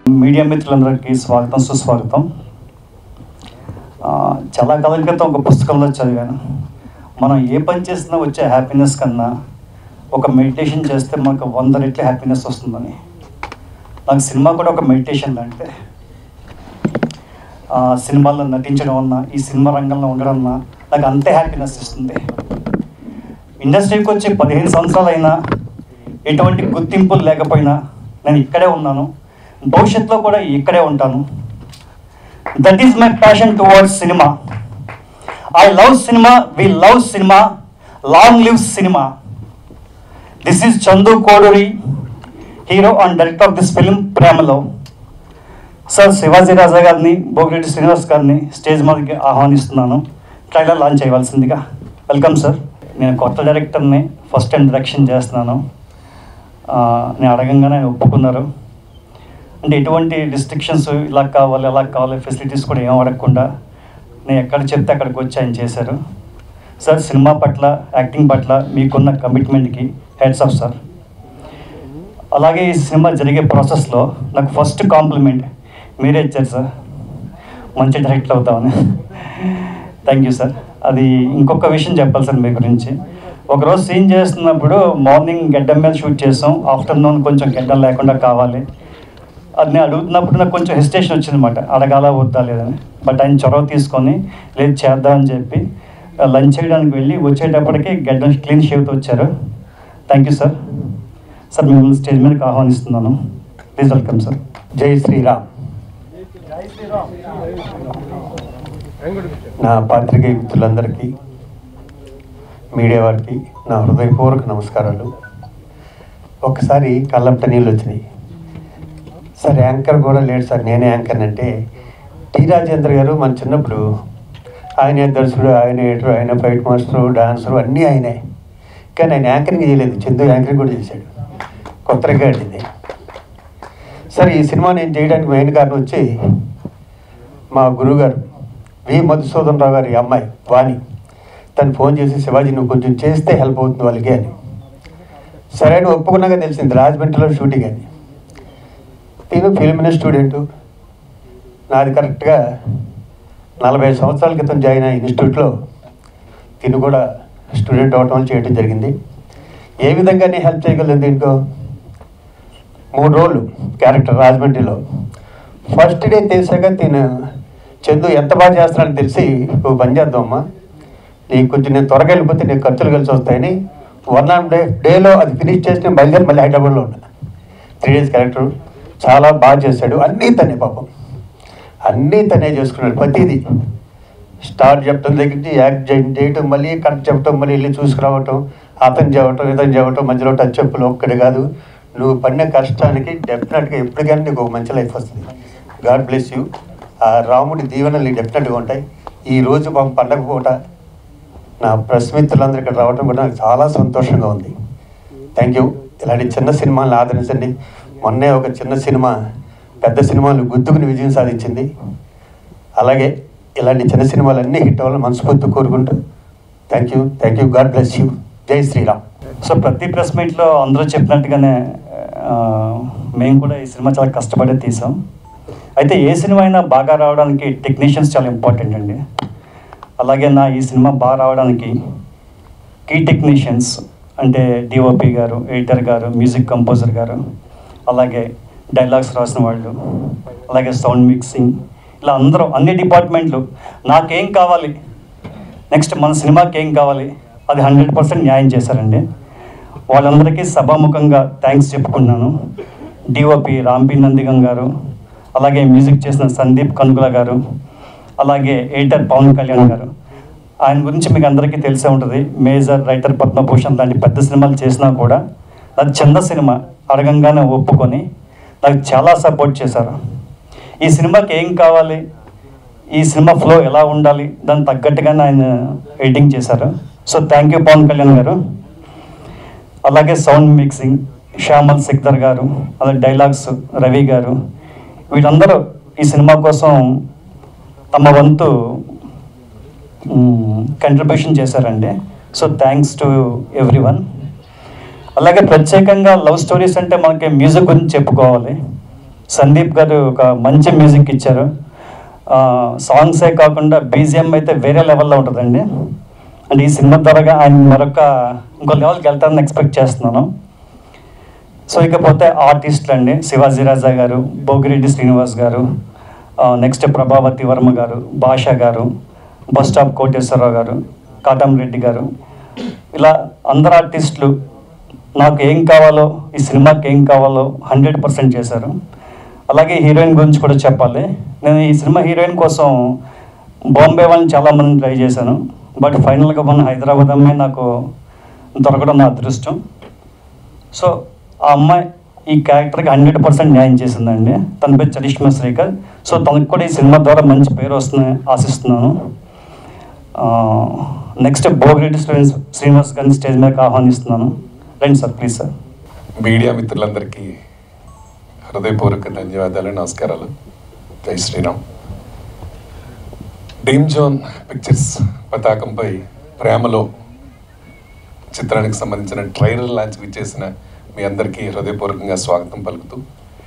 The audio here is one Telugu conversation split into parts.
మీడియా మిత్రులందరికీ స్వాగతం సుస్వాగతం ఆ, చాలా కాలం క్రితం ఒక పుస్తకంలో చదివాను మనం ఏ పని చేసినా వచ్చే హ్యాపీనెస్ కన్నా ఒక మెడిటేషన్ చేస్తే మనకు వంద రెట్ల హ్యాపీనెస్ వస్తుందని నాకు సినిమా కూడా ఒక మెడిటేషన్ లాంటిదే ఆ, సినిమాల్లో నటించడం వలన ఈ సినిమా రంగంలో ఉండడం వలన నాకు అంతే హ్యాపీనెస్ ఇస్తుంది ఇండస్ట్రీకి వచ్చి పదిహేను సంవత్సరాలు అయినా ఎటువంటి గుర్తింపులు లేకపోయినా నేను ఇక్కడే ఉన్నాను భవిష్యత్తులో కూడా ఇక్కడే ఉంటాను that is my passion towards cinema I love cinema we love cinema long live cinema this is Chandu Koduri hero and director of this film Premalo sir Shivaji Raja గారిని భోగిరెడ్డి శ్రీనివాస్ గారిని స్టేజ్ మీదకి ఆహ్వానిస్తున్నాను ట్రైలర్ లాంచ్ చేయవలసిందిగా వెల్కమ్ సార్ నేను కొత్త డైరెక్టర్ని ఫస్ట్ టైం డైరెక్షన్ చేస్తున్నాను ఆ, నేను అడగంగానే ఒప్పుకున్నారు అంటే ఎటువంటి రిస్ట్రిక్షన్స్ ఇలా కావాలి అలా కావాలి ఫెసిలిటీస్ కూడా ఏం అడగకుండా నేను ఎక్కడ చెప్తే అక్కడికి వచ్చి ఆయన చేశారు సార్ సినిమా పట్ల యాక్టింగ్ పట్ల మీకున్న కమిట్మెంట్కి హెడ్స్ ఆఫ్ సార్ అలాగే ఈ సినిమా జరిగే ప్రాసెస్లో నాకు ఫస్ట్ కాంప్లిమెంట్ మీరే ఇచ్చారు సార్ మంచి డైరెక్టర్ అవుతామని థ్యాంక్ యూ సార్ అది ఇంకొక విషయం చెప్పాలి సార్ మీ గురించి ఒకరోజు సీన్ చేస్తున్నప్పుడు మార్నింగ్ గడ్డం మీద షూట్ చేసాం ఆఫ్టర్నూన్ కొంచెం గడ్డం లేకుండా కావాలి అది నేను అడుగుతున్నప్పుడు నాకు కొంచెం హెసిటేషన్ వచ్చిందన్నమాట అడగాల వద్దా లేదని బట్ ఆయన చొరవ తీసుకొని లేదు చేద్దామని చెప్పి లంచ్ చేయడానికి వెళ్ళి వచ్చేటప్పటికి గడ్డం క్లీన్ షేవ్తో వచ్చారు థ్యాంక్ యూ సార్ సార్ మిమ్మల్ని స్టేజ్ మీదకి ఆహ్వానిస్తున్నాను ప్లీజ్ వెల్కమ్ సార్ జై శ్రీరామ్ నా పాత్రికేయ మిత్రులందరికీ మీడియా వారికి నా హృదయపూర్వక నమస్కారాలు ఒకసారి కళ్ళంట నీళ్ళు వచ్చినాయి సార్ యాంకర్ కూడా లేడు సార్ నేనే యాంకర్ అంటే టి రాజేంద్ర గారు మన చిన్నప్పుడు ఆయనే దర్శకుడు ఆయన ఎడిటర్ ఆయన ఫైట్ మాస్టరు డాన్సరు అన్నీ ఆయనే కానీ ఆయన యాంకరింగ్ చేయలేదు చందు యాంకరింగ్ కూడా చేశాడు కొత్త రికార్డ్ ఇది సార్ ఈ సినిమా నేను చేయడానికి మెయిన్ కారణం వచ్చి మా గురువుగారు వి మధుసూదన్ రావు గారి అమ్మాయి వాణి తను ఫోన్ చేసి శివాజీ నువ్వు కొంచెం చేస్తే హెల్ప్ అవుతుంది వాళ్ళకి అని సరే అని ఒప్పుకున్నాక తెలిసింది రాజమండ్రిలో షూటింగ్ అని నేను ఫిల్మ్ స్టూడెంట్ నాది కరెక్ట్గా నలభై సంవత్సరాల క్రితం జాయిన్ అయిన ఇన్స్టిట్యూట్లో తిను కూడా స్టూడెంట్ అవటం వల్ల చేయడం జరిగింది ఏ విధంగా నేను హెల్ప్ చేయగలను దీంట్లో మూడు రోజులు క్యారెక్టర్ రాజమండ్రిలో ఫస్ట్ డే తెలిసాక తిను చందు ఎంత బాగా చేస్తున్నాడని తెలిసి నువ్వు పని చేద్దామమ్మా నీకు కొంచెం నేను త్వరగా వెళ్ళిపోతే నీకు ఖర్చులు కలిసి వస్తాయని వన్ అండ్ డే డేలో అది ఫినిష్ చేసి నేను బయలుదేరి మళ్ళీ హైదరాబాద్లో ఉన్నా త్రీ డేస్ క్యారెక్టర్ చాలా బాగా చేశాడు అన్నీ తనే పాపం అన్నీ తనే చేసుకున్నాడు ప్రతిదీ స్టార్ చెప్పడం దగ్గర నుంచి యాక్ట్ చేయ- చేయటం మళ్ళీ కరెక్ట్ చెప్పటం మళ్ళీ వెళ్ళి చూసుకురావటం అతను చెప్పటం ఇతను చెప్పటం మధ్యలో టచ్ చెప్పులు ఒక్కటి కాదు నువ్వు పడిన కష్టానికి డెఫినెట్గా ఎప్పటికైనా నీకు ఒక మంచి లైఫ్ వస్తుంది గాడ్ బ్లెస్ యూ ఆ రాముడి దీవెనలు నీకు డెఫినెట్గా ఉంటాయి ఈ రోజు మా పండగ పూట నా ప్రెస్ మిత్రులందరూ ఇక్కడ రావడం కూడా నాకు చాలా సంతోషంగా ఉంది థ్యాంక్ యూ ఇలాంటి చిన్న సినిమాలను ఆదరించండి మొన్నే ఒక చిన్న సినిమా పెద్ద సినిమాలు గుద్దుకుని విజయం సాధించింది అలాగే ఇలాంటి చిన్న సినిమాలు అన్నీ హిట్ అవ్వాలని మనస్ఫూర్తి కోరుకుంటూ thank you thank you God bless you జై శ్రీరామ్ సో ప్రతి ప్రెస్ మీట్లో అందరూ చెప్పినట్టుగానే ఆ, మేము కూడా ఈ సినిమా చాలా కష్టపడి తీసాం అయితే ఏ సినిమా అయినా బాగా రావడానికి టెక్నీషియన్స్ చాలా ఇంపార్టెంట్ అండి అలాగే నా ఈ సినిమా బాగా రావడానికి కీ టెక్నీషియన్స్ అంటే డిఓపి గారు ఎడిటర్ గారు మ్యూజిక్ కంపోజర్ గారు అలాగే డైలాగ్స్ రాసిన వాళ్ళు అలాగే సౌండ్ మిక్సింగ్ ఇలా అందరూ అన్ని డిపార్ట్మెంట్లు నాకేం కావాలి నెక్స్ట్ మన సినిమాకి ఏం కావాలి అది హండ్రెడ్ పర్సెంట్ న్యాయం చేశారండి వాళ్ళందరికీ సభాముఖంగా థ్యాంక్స్ చెప్పుకున్నాను డిఓపి రాంపి నందిగం గారు అలాగే మ్యూజిక్ చేసిన సందీప్ కనుగుల గారు అలాగే ఎడిటర్ పవన్ కళ్యాణ్ గారు ఆయన గురించి మీకు అందరికీ తెలిసే ఉంటుంది మేజర్ రైటర్ పద్మభూషణ్ లాంటి పెద్ద సినిమాలు చేసినా కూడా అది చిన్న సినిమా అడగంగానే ఒప్పుకొని నాకు చాలా సపోర్ట్ చేశారు ఈ సినిమాకి ఏం కావాలి ఈ సినిమా ఫ్లో ఎలా ఉండాలి దానికి తగ్గట్టుగానే ఆయన ఎడిటింగ్ చేశారు so thank you Pawan Kalyan గారు అలాగే సౌండ్ మిక్సింగ్ శ్యామల్ సిక్దర్ గారు అలాగే డైలాగ్స్ రవి గారు వీళ్ళందరూ ఈ సినిమా కోసం తమ వంతు కంట్రిబ్యూషన్ చేశారండి so thanks to everyone అలాగే ప్రత్యేకంగా లవ్ స్టోరీస్ అంటే మనకి మ్యూజిక్ గురించి చెప్పుకోవాలి సందీప్ గారు ఒక మంచి మ్యూజిక్ ఇచ్చారు ఆ, సాంగ్సే కాకుండా బీజిఎం అయితే వేరే లెవెల్లో ఉంటుందండి అంటే ఈ సినిమా ద్వారా ఆయన మరొక ఇంకో లెవెల్కి వెళ్తారని ఎక్స్పెక్ట్ చేస్తున్నాను సో ఇకపోతే ఆర్టిస్టులు అండి శివాజీ రాజా గారు భోగిరెడ్డి శ్రీనివాస్ గారు నెక్స్ట్ ప్రభావతి వర్మ గారు భాష గారు బస్ స్టాప్ కోటేశ్వరరావు గారు కాటంరెడ్డి గారు ఇలా అందరు ఆర్టిస్టులు నాకు ఏం కావాలో ఈ సినిమాకి ఏం కావాలో హండ్రెడ్ పర్సెంట్ చేశారు అలాగే హీరోయిన్ గురించి కూడా చెప్పాలి నేను ఈ సినిమా హీరోయిన్ కోసం బాంబే వాళ్ళని చాలామంది ట్రై చేశాను బట్ ఫైనల్గా మన హైదరాబాద్ అమ్మాయి నాకు దొరకడం నా అదృష్టం సో ఆ అమ్మాయి ఈ క్యారెక్టర్కి హండ్రెడ్ పర్సెంట్ న్యాయం చేసిందండి తన పేరు చరిష్మా శ్రీకర్ సో తనకు కూడా ఈ సినిమా ద్వారా మంచి పేరు వస్తుందని ఆశిస్తున్నాను నెక్స్ట్ భోగిరెడ్డి శ్రీనివాస్ శ్రీనివాస్ గారిని స్టేజ్ మీదకి ఆహ్వానిస్తున్నాను రండి సార్ ప్లీజ్ సార్ మీడియా మిత్రులందరికీ హృదయపూర్వక ధన్యవాదాలు నమస్కారాలు జై శ్రీరామ్ డ్రీమ్ జోన్ పిక్చర్స్ పతాకంపై ప్రేమలో చిత్రానికి సంబంధించిన ట్రైలర్ లాంచ్ ఇచ్చేసిన మీ అందరికీ హృదయపూర్వకంగా స్వాగతం పలుకుతూ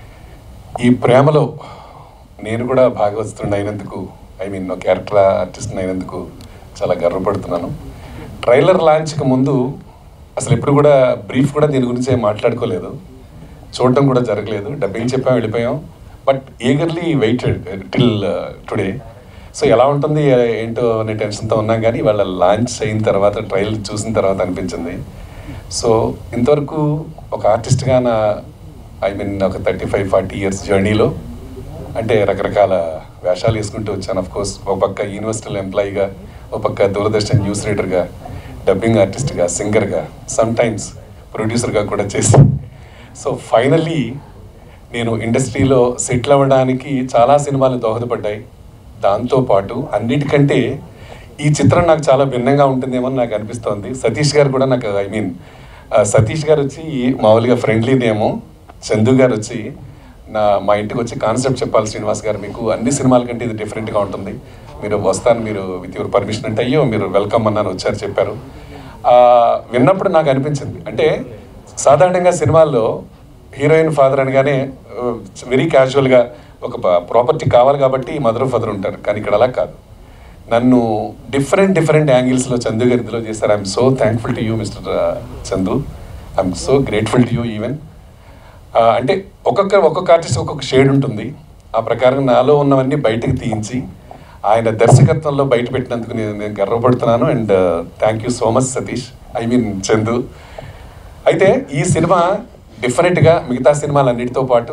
ఈ ప్రేమలో నేను కూడా భాగవతుడు అయినందుకు ఐ మీన్ ఒక క్యారెక్టర్ ఆర్టిస్ట్ అయినందుకు చాలా గర్వపడుతున్నాను ట్రైలర్ లాంచ్కి ముందు అసలు ఎప్పుడు కూడా బ్రీఫ్ కూడా దీని గురించి ఏం మాట్లాడుకోలేదు చూడటం కూడా జరగలేదు డబ్బింగ్ చెప్పాం వెళ్ళిపోయాం but eagerly waited till today so ఎలా ఉంటుంది ఏంటో అనే టెన్షన్తో ఉన్నాం కానీ వాళ్ళ లాంచ్ అయిన తర్వాత ట్రైల్ చూసిన తర్వాత అనిపించింది సో ఇంతవరకు ఒక ఆర్టిస్ట్గా నా ఐ మీన్ ఒక థర్టీ ఫైవ్ ఫార్టీ ఇయర్స్ జర్నీలో అంటే రకరకాల వేషాలు వేసుకుంటూ వచ్చాను అఫ్ కోర్స్ ఒక పక్క యూనివర్సిటీలో ఎంప్లాయీగా ఒక పక్క దూరదర్శన్ న్యూస్ రీడర్గా డబ్బింగ్ ఆర్టిస్ట్గా సింగర్గా సమ్ టైమ్స్ ప్రొడ్యూసర్గా కూడా చేసి సో ఫైనల్లీ నేను ఇండస్ట్రీలో సెటిల్ అవ్వడానికి చాలా సినిమాలు దోహదపడ్డాయి దాంతోపాటు అన్నిటికంటే ఈ చిత్రం నాకు చాలా భిన్నంగా ఉంటుందేమో అని నాకు అనిపిస్తోంది సతీష్ గారు కూడా నాకు ఐ మీన్ సతీష్ గారు వచ్చి మామూలుగా ఫ్రెండ్లీ నేమో చందు గారు వచ్చి నా మా ఇంటికి వచ్చి కాన్సెప్ట్ చెప్పాలి శ్రీనివాస్ గారు మీకు అన్ని సినిమాల కంటే ఇది డిఫరెంట్గా ఉంటుంది మీరు వస్తాను మీరు విత్ యువర్ పర్మిషన్ అంటే అయ్యో మీరు వెల్కమ్ అన్నాను వచ్చారు చెప్పారు ఆ, విన్నప్పుడు నాకు అనిపించింది అంటే సాధారణంగా సినిమాల్లో హీరోయిన్ ఫాదర్ అనగానే వెరీ క్యాజువల్గా ఒక ప్రాపర్టీ కావాలి కాబట్టి మదర్ ఫాదర్ ఉంటారు కానీ ఇక్కడ అలా కాదు నన్ను డిఫరెంట్ డిఫరెంట్ యాంగిల్స్లో చందు గారి ఇందులో చేశారు I'm so thankful to you mister Chandu I'm so grateful to you even అంటే ఒక్కొక్క ఒక్కొక్క ఆర్టిస్ట్ ఒక్కొక్క షేడ్ ఉంటుంది ఆ ప్రకారం నాలో ఉన్నవన్నీ బయటకు తీయించి ఆయన దర్శకత్వంలో బయట పెట్టినందుకు నేను నేను గర్వపడుతున్నాను and thank you so much Satish I mean Chandu అయితే ఈ సినిమా డిఫరెంట్గా మిగతా సినిమాలన్నిటితో పాటు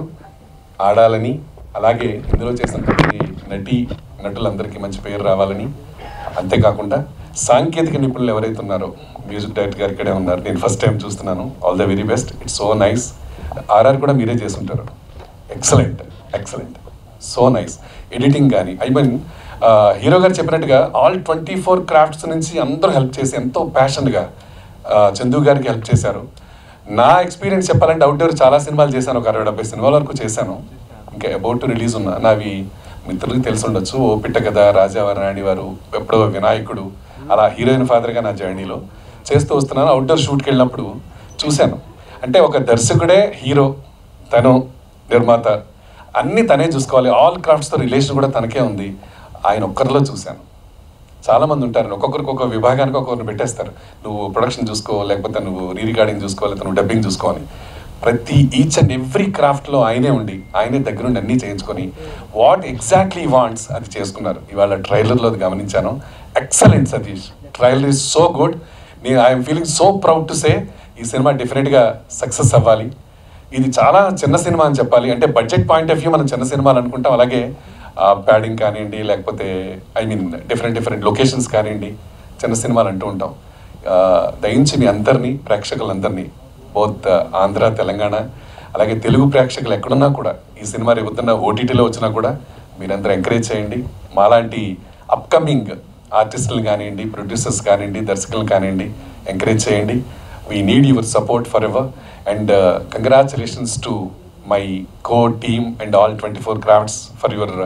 ఆడాలని అలాగే ఇందులో చేసిన ప్రతి నటి నటులందరికీ మంచి పేరు రావాలని అంతేకాకుండా సాంకేతిక నిపుణులు ఎవరైతే ఉన్నారో మ్యూజిక్ డైరెక్టర్ గారు ఇక్కడే ఉన్నారు నేను ఫస్ట్ టైం చూస్తున్నాను all the very best it's so nice RR కూడా మీరే చేసుంటారు excellent excellent so nice editing కానీ ఐ మీన్ హీరో గారు చెప్పినట్టుగా ఆల్ ట్వంటీ ఫోర్ క్రాఫ్ట్స్ నుంచి అందరూ హెల్ప్ చేసి ఎంతో ప్యాషన్గా చందు గారికి హెల్ప్ చేశారు నా ఎక్స్పీరియన్స్ చెప్పాలంటే అవుట్డోర్ చాలా సినిమాలు చేశాను ఒక అరవై డెబ్బై సినిమాల వరకు చేశాను ఇంకా అబౌట్ టు రిలీజ్ ఉన్నా నావి మిత్రులకు తెలిసి ఉండొచ్చు ఓ పిట్ట కథ రాజావారి రాణి వారు ఎప్పుడో వినాయకుడు అలా హీరోయిన్ ఫాదర్గా నా జర్నీలో చేస్తూ వస్తున్నాను అవుట్డోర్ షూట్కి వెళ్ళినప్పుడు చూశాను అంటే ఒక దర్శకుడే హీరో తను నిర్మాత అన్నీ తనే చూసుకోవాలి ఆల్ క్రాఫ్ట్స్తో రిలేషన్ కూడా తనకే ఉంది ఆయన ఒక్కరిలో చూశాను చాలా మంది ఉంటారు ఒక్కొక్కరికి ఒక్కొక్క విభాగానికి ఒక్కొక్కరిని పెట్టేస్తారు నువ్వు ప్రొడక్షన్ చూసుకో లేకపోతే నువ్వు రీ రికార్డింగ్ చూసుకో లేకపోతే నువ్వు డబ్బింగ్ చూసుకో అని ప్రతి ఈచ్ అండ్ ఎవ్రీ క్రాఫ్ట్లో ఆయనే ఉండి ఆయనే దగ్గరుండి అన్నీ చేయించుకొని వాట్ ఎగ్జాక్ట్లీ వాంట్స్ అది చేసుకున్నారు ఇవాళ ట్రైలర్లో అది గమనించాను excellent Satish trailer is so good నేను I'm feeling so proud to say ఈ సినిమా డెఫినెట్గా సక్సెస్ అవ్వాలి ఇది చాలా చిన్న సినిమా అని చెప్పాలి అంటే బడ్జెట్ పాయింట్ ఆఫ్ వ్యూ మనం చిన్న సినిమాలు అనుకుంటాం అలాగే ప్యాడింగ్ కానివ్వండి లేకపోతే I mean different different locations కానివ్వండి చిన్న సినిమాలు అంటూ ఉంటాం ఆ, దయించి మీ అందరినీ ప్రేక్షకులందరినీ బోత్ ఆంధ్ర తెలంగాణ అలాగే తెలుగు ప్రేక్షకులు ఎక్కడున్నా కూడా ఈ సినిమా రేపుతున్న ఓటీటీలో వచ్చినా కూడా మీరందరూ ఎంకరేజ్ చేయండి మాలాంటి అప్కమింగ్ ఆర్టిస్టులు కానివ్వండి ప్రొడ్యూసర్స్ కానివ్వండి దర్శకులను కానివ్వండి ఎంకరేజ్ చేయండి we need your support forever and congratulations to my co team and all twenty four crafts for your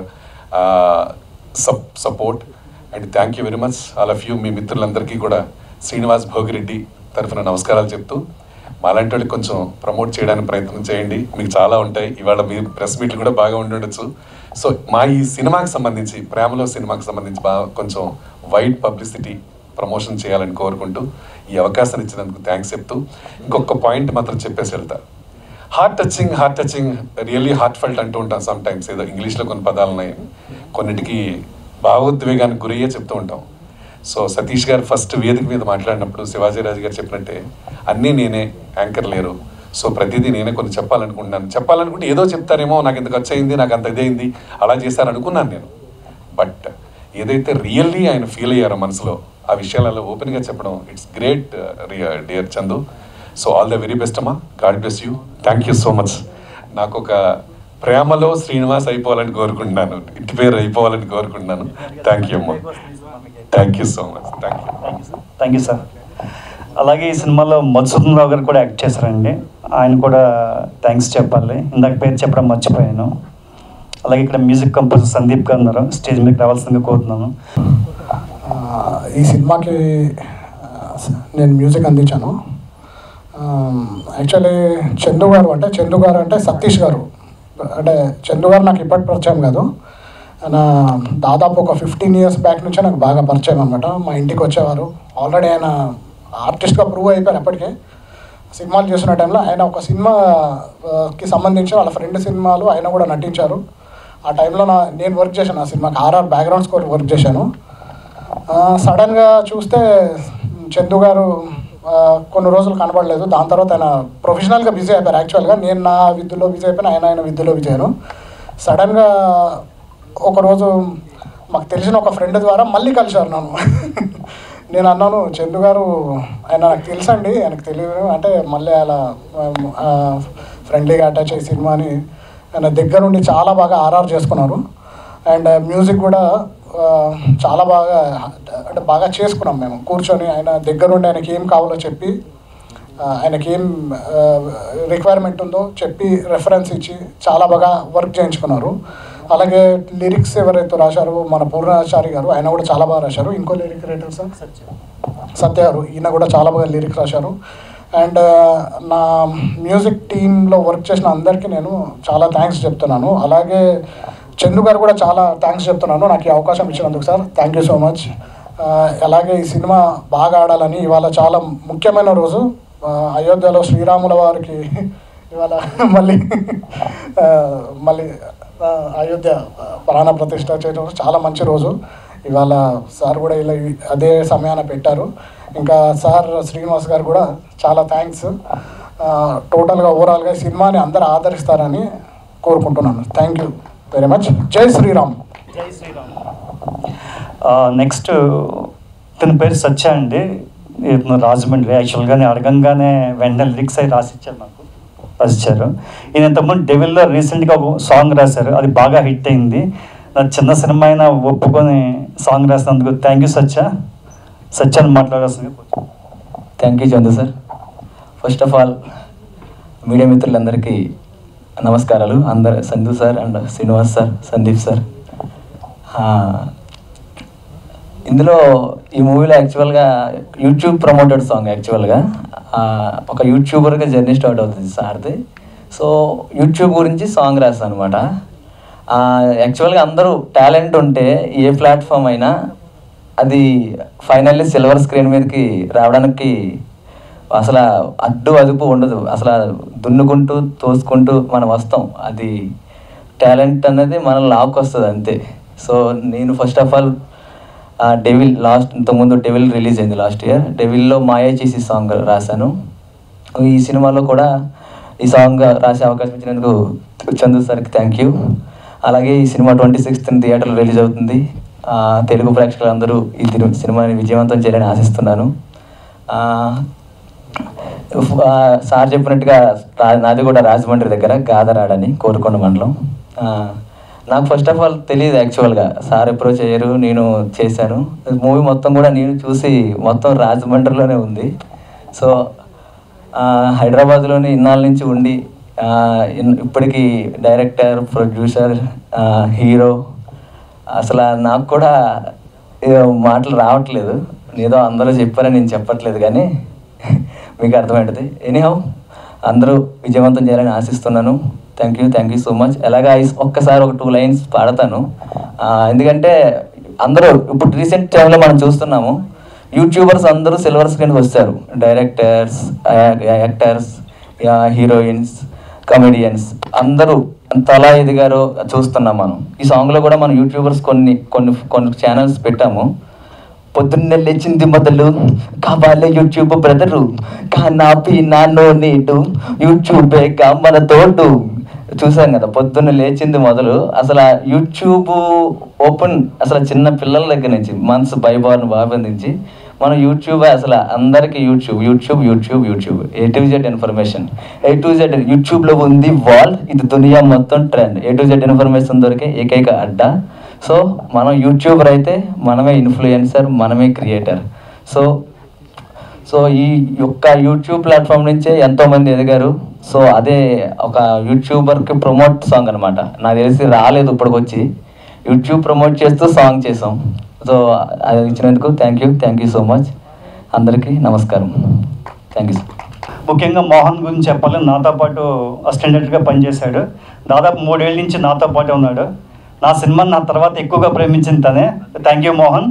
support and thank you very much all of you మీ మిత్రులందరికీ కూడా శ్రీనివాస్ భోగిరెడ్డి తరఫున నమస్కారాలు చెప్తూ మాలాంటి వాళ్ళకి కొంచెం ప్రమోట్ చేయడానికి ప్రయత్నం చేయండి మీకు చాలా ఉంటాయి ఇవాళ మీ ప్రెస్ మీట్లు కూడా బాగా ఉండి ఉండొచ్చు సో మా ఈ సినిమాకి సంబంధించి ప్రేమలో సినిమాకి సంబంధించి బాగా కొంచెం వైడ్ పబ్లిసిటీ ప్రమోషన్ చేయాలని కోరుకుంటూ ఈ అవకాశాన్ని ఇచ్చినందుకు థ్యాంక్స్ చెప్తూ ఇంకొక పాయింట్ మాత్రం చెప్పేసి వెళ్తా heart touching heart touching really heartfelt అంటూ ఉంటాం సమ్ టైమ్స్ ఏదో ఇంగ్లీష్లో కొన్ని పదాలు ఉన్నాయి కొన్నిటికి భావోద్వేగానికి గురయ్యే చెప్తూ ఉంటాం సో సతీష్ గారు ఫస్ట్ వేదిక మీద మాట్లాడినప్పుడు శివాజీరాజు గారు చెప్పినట్టే అన్నీ నేనే యాంకర్ లేరు సో ప్రతిదీ నేనే కొన్ని చెప్పాలనుకుంటున్నాను చెప్పాలనుకుంటే ఏదో చెప్తారేమో నాకు ఇంత ఖర్చు అయింది నాకు అంత ఇదైంది అలా చేశారు అనుకున్నాను నేను బట్ ఏదైతే రియల్లీ ఆయన ఫీల్ అయ్యారో మనసులో ఆ విషయాలలో ఓపెన్గా చెప్పడం it's great dear Chandu so all the very best అమ్మా God bless you thank you so much నాకు ఒక ప్రేమలో శ్రీనివాస్ అయిపోవాలని కోరుకుంటున్నాను ఇంటి పేరు అయిపోవాలని కోరుకుంటున్నాను థ్యాంక్ యూ అమ్మా thank you so much thank you thank you sir అలాగే ఈ సినిమాలో మధుసూదన్ రావు గారు కూడా యాక్ట్ చేశారండి ఆయన కూడా థ్యాంక్స్ చెప్పాలి ఇందాక పేరు చెప్పడం మర్చిపోయాను అలాగే ఇక్కడ మ్యూజిక్ కంపోజర్ సందీప్ గారు ఉన్నారు స్టేజ్ మీదకి రావాల్సిందిగా కోరుతున్నాను ఆ, ఈ సినిమాకి ఆ, నేను మ్యూజిక్ అందించాను యాక్చువల్లీ చందు గారు అంటే చందు గారు అంటే సతీష్ గారు అంటే చందు గారు నాకు ఇప్పటి పరిచయం కాదు ఆయన దాదాపు ఒక ఫిఫ్టీన్ ఇయర్స్ బ్యాక్ నుంచే నాకు బాగా పరిచయం అనమాట మా ఇంటికి వచ్చేవారు ఆల్రెడీ ఆయన ఆర్టిస్ట్గా ప్రూవ్ అయిపోయారు అప్పటికే సినిమాలు చేస్తున్న టైంలో ఆయన ఒక సినిమా ఆ, కి సంబంధించి వాళ్ళ ఫ్రెండ్ సినిమాలు ఆయన కూడా నటించారు ఆ టైంలో నా నేను వర్క్ చేశాను ఆ సినిమాకి ఆర్ఆర్ బ్యాక్గ్రౌండ్ స్కోర్ వర్క్ చేశాను సడన్గా చూస్తే చందు గారు ఆ, కొన్ని రోజులు కనబడలేదు దాని తర్వాత ఆయన ప్రొఫెషనల్గా బిజీ అయిపోయారు యాక్చువల్గా నేను నా విద్యలో బిజీ అయిపోయాను ఆయన ఆయన విద్యలో బిజీ అయ్యాను సడన్గా ఒకరోజు మాకు తెలిసిన ఒక ఫ్రెండ్ ద్వారా మళ్ళీ కలిశారు నన్ను నేను అన్నాను చందు గారు ఆయన నాకు తెలుసండి ఆయనకు తెలియదు అంటే మళ్ళీ అలా ఫ్రెండ్లీగా అటాచ్ అయ్యి సినిమాని ఆయన దగ్గర నుండి చాలా బాగా ఆర్ఆర్ చేసుకున్నారు అండ్ మ్యూజిక్ కూడా ఆ, చాలా బాగా అంటే బాగా చేసుకున్నాం మేము కూర్చొని ఆయన దగ్గర నుండి ఆయనకి ఏం కావాలో చెప్పి ఆ, ఆయనకి ఏం రిక్వైర్మెంట్ ఉందో చెప్పి రెఫరెన్స్ ఇచ్చి చాలా బాగా వర్క్ చేయించుకున్నారు అలాగే లిరిక్స్ ఎవరైతే రాశారో మన పూర్ణాచారి గారు ఆయన కూడా చాలా బాగా రాశారు ఇంకో లిరిక్ రైటర్ సార్ సత్య గారు ఈయన కూడా చాలా బాగా లిరిక్స్ రాశారు అండ్ నా మ్యూజిక్ టీంలో వర్క్ చేసిన అందరికీ నేను చాలా థ్యాంక్స్ చెప్తున్నాను అలాగే చందు గారు కూడా చాలా థ్యాంక్స్ చెప్తున్నాను నాకు ఈ అవకాశం ఇచ్చినందుకు sir thank you so much అలాగే ఈ సినిమా బాగా ఆడాలని ఇవాళ చాలా ముఖ్యమైన రోజు ఆ, అయోధ్యలో శ్రీరాముల వారికి ఇవాళ మళ్ళీ ఆ, మళ్ళీ ఆ, అయోధ్య ప్రాణ ప్రతిష్ట చేయడం చాలా మంచి రోజు ఇవాళ సార్ కూడా ఇలా ఈ- అదే సమయాన పెట్టారు ఇంకా సార్ శ్రీనివాస్ గారు కూడా చాలా థ్యాంక్స్ టోటల్గా ఓవరాల్గా ఈ సినిమాని అందరూ ఆదరిస్తారని కోరుకుంటున్నాను థ్యాంక్ యూ వెరీ మచ్ జై శ్రీరామ్ నెక్స్ట్ ఇతని పేరు సత్య అండి ఇతను రాజమండ్రి యాక్చువల్గా నేను అడగంగానే వెంటనే లిరిక్స్ అయి రాసిచ్చారు నాకు రాసిచ్చారు ఈయన ఇంతకుముందు డెవిల్లో రీసెంట్గా ఒక సాంగ్ రాశారు అది బాగా హిట్ అయింది నా చిన్న సినిమా అయినా ఒప్పుకొని సాంగ్ రాసినందుకు థ్యాంక్ యూ సత్య సత్య అని మాట్లాడాల్సింది thank you Chandu sir first of all media మిత్రులందరికీ నమస్కారాలు అందరు Sandhu sir and Srinivas sir Sandeep sir ఆ, ఇందులో ఈ మూవీలో యాక్చువల్గా యూట్యూబ్ ప్రమోటెడ్ సాంగ్ యాక్చువల్గా ఆ, ఒక యూట్యూబర్గా జర్నీ స్టార్ట్ అవుతుంది సార్ది సో యూట్యూబ్ గురించి సాంగ్ రాస్తాను అనమాట యాక్చువల్గా అందరూ టాలెంట్ ఉంటే ఏ ప్లాట్ఫామ్ అయినా అది ఫైనల్లీ సిల్వర్ స్క్రీన్ మీదకి రావడానికి అసలు అడ్డు అదుపు ఉండదు అసలు దున్నుకుంటూ తోసుకుంటూ మనం వస్తాం అది టాలెంట్ అనేది మన లాక్ వస్తుంది అంతే సో నేను first of all Devil last ఇంతకుముందు డెవిల్ రిలీజ్ అయింది లాస్ట్ ఇయర్ డెవిల్లో మాయా చేసి సాంగ్ రాశాను ఈ సినిమాలో కూడా ఈ సాంగ్ రాసే అవకాశం ఇచ్చినందుకు చందు సార్కి థ్యాంక్ యూ అలాగే ఈ సినిమా ట్వంటీ సిక్స్త్ థియేటర్లో రిలీజ్ అవుతుంది ఆ, తెలుగు ప్రేక్షకులందరూ ఈ దిన- సినిమాని విజయవంతం చేయాలని ఆశిస్తున్నాను ఆ, ఆ, సార్ చెప్పినట్టుగా రా- నాది కూడా రాజమండ్రి దగ్గర గాదరాడని కోరుకొండ మండలం ఆ, నాకు ఫస్ట్ ఆఫ్ ఆల్ తెలియదు యాక్చువల్గా సార్ అప్రోచ్ అయ్యారు నేను చేశాను మూవీ మొత్తం కూడా నేను చూసి మొత్తం రాజమండ్రిలోనే ఉంది సో ఆ, హైదరాబాద్లోని ఇన్నాళ్ళ నుంచి ఉండి ఆ, ఇన్- ఇప్పటికీ డైరెక్టర్ ప్రొడ్యూసర్ ఆ, హీరో అసలు నాకు కూడా ఏదో మాటలు రావట్లేదు ఏదో అందరూ చెప్పారని నేను చెప్పట్లేదు కానీ మీకు అర్థమవుతుంది ఎనీహౌ అందరూ విజయవంతం చేయాలని ఆశిస్తున్నాను thank you thank you so much ఎలాగా ఈ- ఒక్కసారి ఒక టూ లైన్స్ పాడతాను ఆ, ఎందుకంటే అందరూ ఇప్పుడు రీసెంట్ టైంలో మనం చూస్తున్నాము యూట్యూబర్స్ అందరూ సిల్వర్ స్క్రీన్కి వచ్చారు డైరెక్టర్స్ యాక్టర్స్ హీరోయిన్స్ కమెడియన్స్ అందరూ తలా ఎదిగారో చూస్తున్నాం మనం ఈ సాంగ్లో కూడా మనం యూట్యూబర్స్ కొన్ని కొన్ని కొన్ని ఛానల్స్ పెట్టాము పొద్దున్నే లేచింది మొదలు కావాలి యూట్యూబ్ బ్రదరు కానాపి నాన్నో నీటు యూట్యూబే కా మన తోడు చూసాం కదా పొద్దున్న లేచింది మొదలు అసలు ఆ యూట్యూబ్ ఓపెన్ అసలు చిన్న పిల్లల దగ్గర నుంచి మంత్స్ బైబార్న్ బాబు నుంచి మనం యూట్యూబ్ అసలు అందరికీ YouTube YouTube YouTube YouTube A to Z information A to Z యూట్యూబ్లో ఉంది వాల్ ఇది దునియా మొత్తం trend A to Z information దొరికే ఏకైక అడ్డా సో మనం యూట్యూబర్ అయితే మనమే ఇన్ఫ్లుయెన్సర్ మనమే క్రియేటర్ సో సో ఈ యొక్క యూట్యూబ్ ప్లాట్ఫామ్ నుంచే ఎంతో మంది ఎదిగారు సో అదే ఒక యూట్యూబర్కి ప్రమోట్ సాంగ్ అనమాట నాకు తెలిసి రాలేదు ఇప్పటికొచ్చి యూట్యూబ్ ప్రమోట్ చేస్తూ సాంగ్ చేసాం సో అది ఇచ్చినందుకు thank you thank you so much అందరికీ నమస్కారం థ్యాంక్ యూ సార్ ముఖ్యంగా మోహన్ గురించి చెప్పాలి నాతో పాటు అసిస్టెంట్గా పనిచేశాడు దాదాపు మూడేళ్ళ నుంచి నాతో పాటే ఉన్నాడు నా సినిమాని నా తర్వాత ఎక్కువగా ప్రేమించింది తనే థ్యాంక్ యూ మోహన్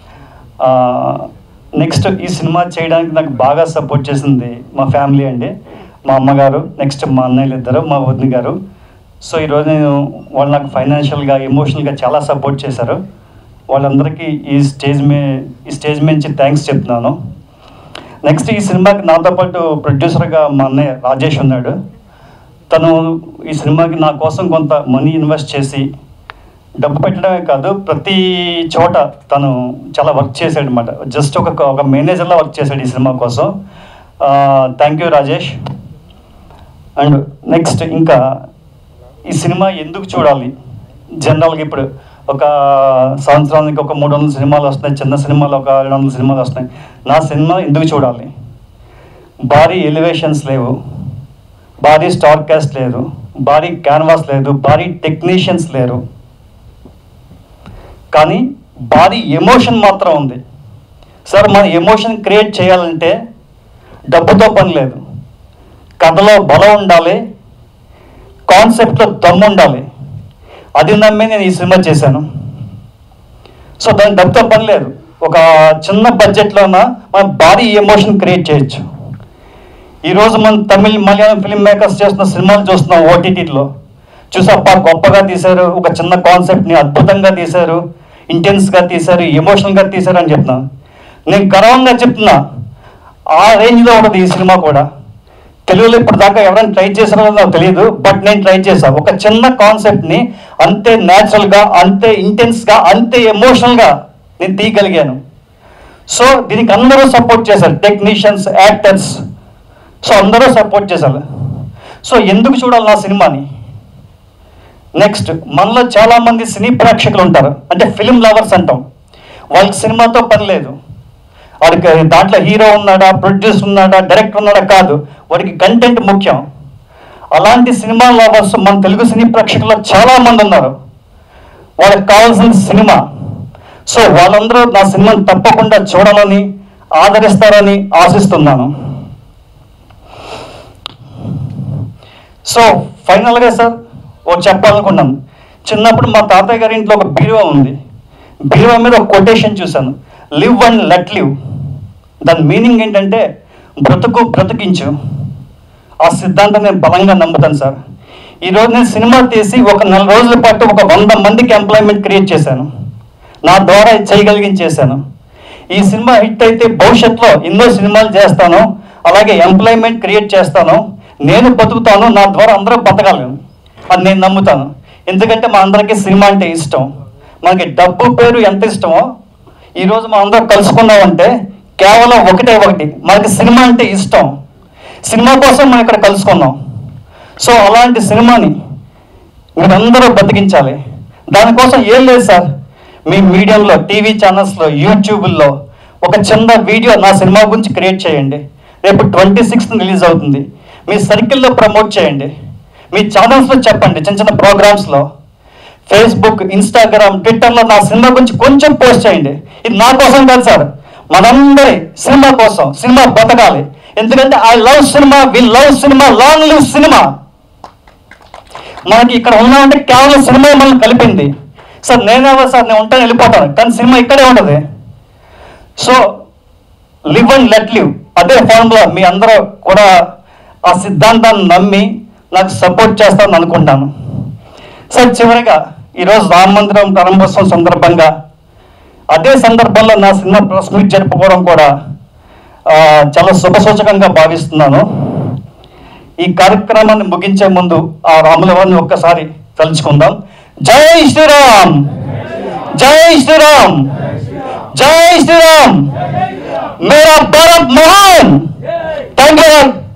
నెక్స్ట్ ఈ సినిమా చేయడానికి నాకు బాగా సపోర్ట్ చేసింది మా ఫ్యామిలీ అండి మా అమ్మగారు నెక్స్ట్ మా అన్నయ్యలు ఇద్దరు మా వదిన గారు సో ఈరోజు నేను వాళ్ళు నాకు ఫైనాన్షియల్గా ఎమోషనల్గా చాలా సపోర్ట్ చేశారు వాళ్ళందరికీ ఈ స్టేజ్ మీ ఈ స్టేజ్ నుంచి థ్యాంక్స్ చెప్తున్నాను నెక్స్ట్ ఈ సినిమాకి నాతో పాటు ప్రొడ్యూసర్గా మా అన్నయ్య రాజేష్ ఉన్నాడు తను ఈ సినిమాకి నా కోసం కొంత మనీ ఇన్వెస్ట్ చేసి డబ్బు పెట్టడమే కాదు ప్రతి చోట తను చాలా వర్క్ చేశాడు అనమాట జస్ట్ ఒక ఒక మేనేజర్లా వర్క్ చేశాడు ఈ సినిమా కోసం thank you Rajesh and next ఇంకా ఈ సినిమా ఎందుకు చూడాలి జనరల్గా ఇప్పుడు ఒక సంవత్సరానికి ఒక మూడు వందల సినిమాలు వస్తున్నాయి చిన్న సినిమాలు ఒక రెండు వందల సినిమాలు వస్తున్నాయి నా సినిమా ఎందుకు చూడాలి భారీ ఎలివేషన్స్ లేవు భారీ స్టార్ కాస్ట్ లేదు భారీ క్యాన్వాస్ లేదు భారీ టెక్నీషియన్స్ లేరు కానీ భారీ ఎమోషన్ మాత్రం ఉంది సార్ మన ఎమోషన్ క్రియేట్ చేయాలంటే డబ్బుతో పని లేదు కథలో బలం ఉండాలి కాన్సెప్ట్లో దమ్ము ఉండాలి అది నమ్మి నేను ఈ సినిమా చేశాను సో దాని డబ్బుతో పని లేదు ఒక చిన్న బడ్జెట్లోన మనం భారీ ఎమోషన్ క్రియేట్ చేయొచ్చు ఈరోజు మనం తమిళ్ మలయాళం ఫిల్మ్ మేకర్స్ చేస్తున్న సినిమాలు చూస్తున్నాం ఓటీటీలో చూసప్ప గొప్పగా తీశారు ఒక చిన్న కాన్సెప్ట్ని అద్భుతంగా తీశారు ఇంటెన్స్గా తీశారు ఎమోషనల్గా తీశారు అని చెప్తున్నాను నేను గర్వంగా చెప్తున్నా ఆ రేంజ్లో ఉంటుంది ఈ సినిమా కూడా తెలుగులో ఇప్పుడు దాకా ఎవరైనా ట్రై చేశారో నాకు తెలియదు బట్ నేను ట్రై చేశాను ఒక చిన్న కాన్సెప్ట్ని అంతే న్యాచురల్గా అంతే ఇంటెన్స్గా అంతే ఎమోషనల్గా నేను తీయగలిగాను సో దీనికి అందరూ సపోర్ట్ చేశారు టెక్నీషియన్స్ యాక్టర్స్ సో అందరూ సపోర్ట్ చేశారు సో ఎందుకు చూడాలి నా సినిమాని నెక్స్ట్ మనలో చాలా మంది సినీ ప్రేక్షకులు ఉంటారు అంటే ఫిలిం లవర్స్ అంటాం వాళ్ళకి సినిమాతో పని లేదు వాడికి దాంట్లో హీరో ఉన్నాడా ప్రొడ్యూసర్ ఉన్నాడా డైరెక్టర్ ఉన్నాడా కాదు వాడికి కంటెంట్ ముఖ్యం అలాంటి సినిమా లవర్స్ మన తెలుగు సినీ ప్రేక్షకుల్లో చాలా మంది ఉన్నారు వాళ్ళకి కావాల్సిన సినిమా సో వాళ్ళందరూ నా సినిమాని తప్పకుండా చూడాలని ఆదరిస్తారని ఆశిస్తున్నాను సో ఫైనల్గా సార్ ఒకటి చెప్పాలనుకున్నాను చిన్నప్పుడు మా తాతయ్య గారి ఇంట్లో ఒక బీరువా ఉంది బీరువా మీద ఒక కొటేషన్ చూశాను లివ్ అండ్ లెట్ లివ్ దాని మీనింగ్ ఏంటంటే బ్రతుకు బ్రతికించు ఆ సిద్ధాంతం నేను బలంగా నమ్ముతాను సార్ ఈరోజు నేను సినిమా తీసి ఒక నెల రోజుల పాటు ఒక వంద మందికి ఎంప్లాయ్మెంట్ క్రియేట్ చేశాను నా ద్వారా ఇది చేయగలిగించేశాను ఈ సినిమా హిట్ అయితే భవిష్యత్తులో ఎన్నో సినిమాలు చేస్తాను అలాగే ఎంప్లాయ్మెంట్ క్రియేట్ చేస్తాను నేను బతుకుతాను నా ద్వారా అందరూ బతకాలను అది నేను నమ్ముతాను ఎందుకంటే మా అందరికీ సినిమా అంటే ఇష్టం మనకి డబ్బు పేరు ఎంత ఇష్టమో ఈరోజు మనం అందరం కలుసుకున్నామంటే కేవలం ఒకటే ఒకటి మనకి సినిమా అంటే ఇష్టం సినిమా కోసం మనం ఇక్కడ కలుసుకున్నాం సో అలాంటి సినిమాని మీరందరూ బతికించాలి దానికోసం ఏం లేదు సార్ మీ మీడియంలో టీవీ ఛానల్స్లో యూట్యూబ్లో ఒక చిన్న వీడియో నా సినిమా గురించి క్రియేట్ చేయండి రేపు ట్వంటీ సిక్స్త్ రిలీజ్ అవుతుంది మీ సర్కిల్లో ప్రమోట్ చేయండి మీ ఛానల్స్లో చెప్పండి చిన్న చిన్న ప్రోగ్రామ్స్లో ఫేస్బుక్ ఇన్స్టాగ్రామ్ ట్విట్టర్లో నా సినిమా గురించి కొంచెం పోస్ట్ చేయండి ఇది నా కోసం కాదు సార్ మనందరి సినిమా కోసం సినిమా బతకాలి ఎందుకంటే I love cinema we love cinema long live cinema మనకి ఇక్కడ ఉన్నామంటే కేవలం సినిమా మనల్ని కలిపింది సార్ నేనేవో సార్ నేను ఉంటాను వెళ్ళిపోతాను కానీ సినిమా ఇక్కడే ఉంటుంది so live and let live అదే ఫార్ములా మీ అందరూ కూడా ఆ సిద్ధాంతాన్ని నమ్మి నాకు సపోర్ట్ చేస్తారని అనుకుంటాను సార్ చివరిగా ఈరోజు రామ మందిరం ప్రారంభోత్సవం సందర్భంగా అదే సందర్భంలో నా సినిమా ప్రెస్ మీట్ జరుపుకోవడం కూడా ఆ, చాలా శుభసూచకంగా భావిస్తున్నాను ఈ కార్యక్రమాన్ని ముగించే ముందు ఆ రాముల వారిని ఒక్కసారి తలుచుకుందాం జై శ్రీరామ్ జై శ్రీరామ్ జై శ్రీరామ్ మేరా భారత్ మహాన్ థ్యాంక్ యూ